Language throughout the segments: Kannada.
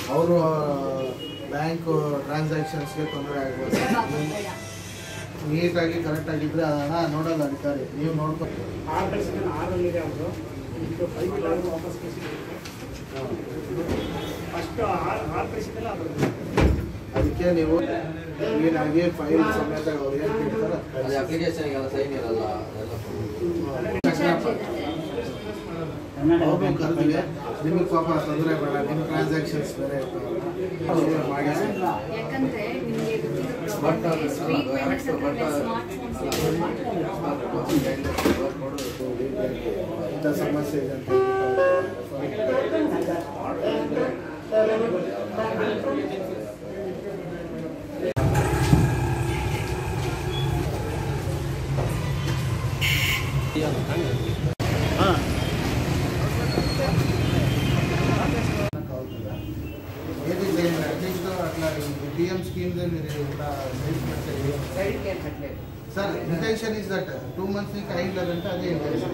ಅವರು ಬ್ಯಾಂಕ್ ಟ್ರಾನ್ಸಾಕ್ಷನ್ಸ್ಗೆ ತೊಂದರೆ ಆಗ್ಬೋದು ನೀಟಾಗಿ ಕರೆಕ್ಟಾಗಿದ್ದರೆ ಹಣ ನೋಡಲ್ಲ ಅಧಿಕಾರಿ ನೀವು ನೋಡ್ಕೊಂಡು ಆರು ಕಳಿಸಿದ್ರೆ ಆರಲ್ಲಿದೆ ಅವರು ಇದು ಫೈವ್ ಇಲ್ಲ ಅವ್ರು ವಾಪಸ್ ಕಳಿಸಿದ್ರು ಫಸ್ಟ್ ಆರು ಆರು ಕಳಿಸಿದ್ದಲ್ಲ ಅದು ಅದಕ್ಕೆ ನೀವು ಕ್ಲೀನಾಗಿ ಫೈಲ್ ಸಮೇತ ಅವ್ರು ಏನು ಕೇಳ್ತಾರೆ ಅದು ಅಪ್ಲಿಕೇಶನ್ಗೆಲ್ಲ ಸೈನ್ ಇರಲ್ಲ ಅದೆಲ್ಲ ಅವ್ರನ್ನೂ ಕರೆದಿದೆ ನಿಮಗೆ ಪಾಪ ತೊಂದರೆ ಬೇಡ ನಿಮ್ಮ ಟ್ರಾನ್ಸಾಕ್ಷನ್ಸ್ ಬೇರೆ ಇರ್ತಾವಲ್ಲ ನೀವೇ ಮಾಡಿ ಯಾಕಂದ್ರೆ ನಿಮಗೆ ಬಟ್ ಗೊತ್ತಿರೋ ಸ್ಟ್ರೀಟ್ ವೆಂಡರ್ಸ್ ಹತ್ರ ಸ್ಮಾರ್ಟ್ ಫೋನ್ಸ್ ಇಂಥ ಸಮಸ್ಯೆ ಇದೆ ಅಂತ ಹಾಂ ఏది అట్లీస్ట్ అట్లా BM scheme sir intention is that two months నీకు అయ్యిందంటే అదే ఇంటెన్షన్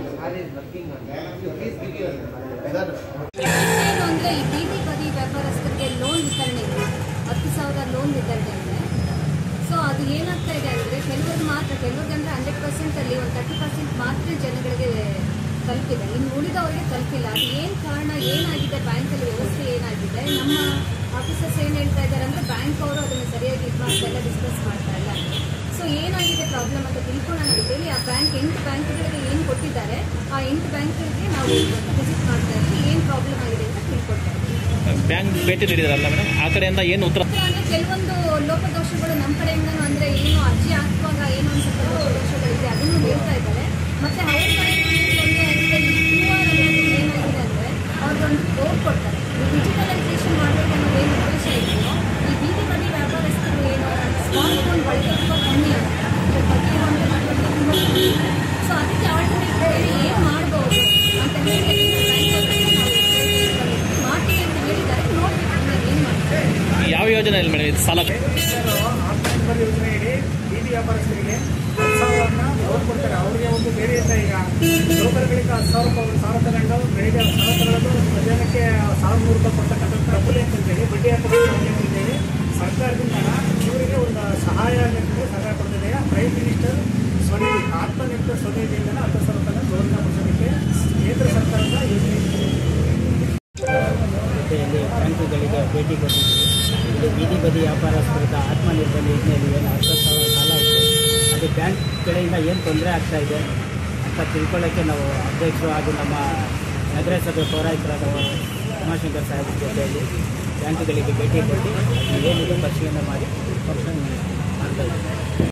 సార్ ಏನು ಅಂದ್ರೆ ಈ ಬೀದಿ ಬದಿ ವ್ಯಾಪಾರಸ್ಥರಿಗೆ ಲೋನ್ ವಿತರಣೆ ಇದೆ ಹತ್ತು ಸಾವಿರ ಲೋನ್ ವಿತರಣೆ ಇದೆ ಸೊ ಅದು ಏನಾಗ್ತಾ ಇದೆ ಅಂದರೆ ಕೆಲವ್ರಿಗೆ ಮಾತ್ರ ಕೆಲವ್ರಿಗೆ ಅಂದರೆ ಹಂಡ್ರೆಡ್ ಪರ್ಸೆಂಟಲ್ಲಿ ಒಂದು ತರ್ಟಿ ಪರ್ಸೆಂಟ್ ಮಾತ್ರ ಜನಗಳಿಗೆ ತಲುಪಿದೆ ಇನ್ನು ಉಳಿದವರಿಗೆ ತಲುಪಿಲ್ಲ ಅದು ಏನು ಕಾರಣ ಏನಾಗಿದೆ ಬ್ಯಾಂಕಲ್ಲಿ ವ್ಯವಸ್ಥೆ ಏನಾಗಿದೆ ನಮ್ಮ ಆಫೀಸರ್ಸ್ ಏನು ಹೇಳ್ತಾ ಇದ್ದಾರೆ ಅಂದರೆ ಬ್ಯಾಂಕ್ ಅವರು ಅದನ್ನು ಸರಿಯಾಗಿ ಇದು ಮಾಡ್ತಾ ಇಲ್ಲ ಡಿಸ್ಕಸ್ ಮಾಡ್ತಾ ಇಲ್ಲ ಸೊ ಏನಾಗಿದೆ ಪ್ರಾಬ್ಲಮ್ ಅಂತ ತಿಳ್ಕೊಳ್ಳೋಣ ಅಂತೇಳಿ ಆ ಬ್ಯಾಂಕ್ ಎಂಟು ಬ್ಯಾಂಕ್ಗಳಿಗೆ ಏನು ಕೊಟ್ಟಿದ್ದಾರೆ ಆ ಎಂಟು ಬ್ಯಾಂಕ್ಗಳಿಗೆ ನಾವು ವಿಸಿಟ್ ಮಾಡ್ತಾ ಇದ್ವಿ ಏನು ಪ್ರಾಬ್ಲಮ್ ಆಗಿದೆ ಅಂತ ತಿಳ್ಕೊಳ್ತಾ ಇದ್ವಿ ಬ್ಯಾಂಕ್ ಭೇಟಿ ನೀಡಿದಾರಲ್ಲ ಮೇಡಮ್ ಆ ಕಡೆಯಿಂದ ಏನು ಉತ್ತರ ಉತ್ತರ ಅಂದ್ರೆ ಕೆಲವೊಂದು ಲೋಪದೋಷಗಳು ನಮ್ಮ ಕಡೆಯಿಂದನೂ ಅಂದ್ರೆ ಏನು ಅರ್ಜಿ ಹಾಕುವಾಗ ಏನೋ ಒಂದು ಸ್ವಲ್ಪ ಲೋಪದೋಷಗಳಿದೆ ಅದನ್ನು ಹೇಳ್ತಾ ಇದ್ದಾರೆ ಮತ್ತೆ ಅವ್ರ ಕಡೆ ಏನಾಗಿದೆ ಅಂದ್ರೆ ಅವ್ರಿಗೊಂದು ಬೋರ್ಡ್ ಕೊಡ್ತಾರೆ ಡಿಜಿಟಲೈಸೇಷನ್ ಮಾಡಬೇಕು ಅನ್ನೋದು ಏನು ಉದ್ದೇಶ ಇದೆಯೋ ಈ ಬೀದಿ ಬದಿ ವ್ಯಾಪಾರಸ್ಥರು ಏನು ಸ್ಮಾರ್ಟ್ ಫೋನ್ ಬಳಕೆ ತುಂಬ ಕಮ್ಮಿ ಆಗುತ್ತೆ ಅದ್ರ ಬಗ್ಗೆ ಒಂದು ಮಾಡೋದು ತುಂಬ ಕಮ್ಮಿ ಸೊ ಅದಕ್ಕೆ ಆಲ್ಟರ್ನೇಟ್ ಹೇಳಿ ಏನು ಮಾಡ್ಬೋದು ಅಂತ ಹೇಳಿ ನಾವು ಮಾಡ್ತೀವಿ ಅಂತ ಹೇಳಿದ್ದಾರೆ ನೋಡ್ಬೇಕು ಇನ್ನು ಏನು ಮಾಡ್ತಾರೆ ಯಾವ ಯೋಜನೆ ಇಲ್ಲ ಮೇಡಮ್ ಇದು ಸಾಲ ಆತ್ಮನಿರ್ಭರ ಯೋಜನೆಯಡಿ ಬೀದಿ ವ್ಯಾಪಾರಸ್ಥರಿಗೆ ಹತ್ತು ಸಾವಿರನ ಲೋನ್ ಕೊಡ್ತಾರೆ ಅವರಿಗೆ ಒಂದು ಬೇರೆ ಇಲ್ಲ ಈಗ ಲೋಕಲ್ಗಳಿಗೆ ಹತ್ತು ಸಾವಿರ ರೂಪಾಯಿ ಸಾಲ ತಗೊಂಡು ಬೆಳಿಗ್ಗೆ ಸಾಲ ತಗೊಳ್ಳೋದು ಮಧ್ಯಾಹ್ನಕ್ಕೆ ಸಾವಿರ ನೂರು ರೂಪಾಯಿ ಕೊಡ್ತಕ್ಕಂಥ ಪ್ರಬಲ ಅಂತಂದೇಳಿ ಬಡ್ಡಿ ಹಾಕೋದು ಅಂತೇಳಿ ಸರ್ಕಾರದಿಂದ ಇವರಿಗೆ ಒಂದು ಸಹಾಯ ಅಂತಂದ್ರೆ ಸರ್ಕಾರ ಕೊಡ್ತಿದೆ ಪ್ರೈಮ್ ಮಿನಿಸ್ಟರ್ ಸ್ವನಿಧಿ ಆತ್ಮನಿರ್ಭರ ಸ್ವನಿಧಿಯಿಂದ ಹತ್ತು ಸಾವಿರ ತಗೊಂಡು ಲೋನ್ನ ಮುಗಿಸೋದಕ್ಕೆ ಕೇಂದ್ರ ಸರ್ಕಾರದ ಯೋಜನೆ ಇದೆ. ಜೊತೆಯಲ್ಲಿ ಬ್ಯಾಂಕುಗಳಿಗೆ ಭೇಟಿ ಕೊಟ್ಟಿದ್ದೀವಿ ಇಲ್ಲಿ ಬೀದಿ ಬದಿ ವ್ಯಾಪಾರಸ್ಥರದ ಆತ್ಮನಿರ್ಭರ ಯೋಜನೆಯಲ್ಲಿ ಏನು ಹತ್ತು ಸಾವಿರ ಸಾಲ ಇತ್ತು ಅದು ಬ್ಯಾಂಕ್ ಕಡೆಯಿಂದ ಏನು ತೊಂದರೆ ಆಗ್ತಾ ಇದೆ ಅಂತ ತಿಳ್ಕೊಳ್ಳೋಕ್ಕೆ ನಾವು ಅಧ್ಯಕ್ಷರು ಹಾಗೂ ನಮ್ಮ ನಗರಸಭೆ ಪೌರಾಯುಕ್ತರಾದ ಉಮಾಶಂಕರ್ ಸಾಹೇಬ್ ಜೊತೆಯಲ್ಲಿ ಬ್ಯಾಂಕುಗಳಿಗೆ ಭೇಟಿ ಕೊಟ್ಟು ಅದು ಏನಿದೆ ಪರಿಶೀಲನೆ ಮಾಡಿ ಪಕ್ಷ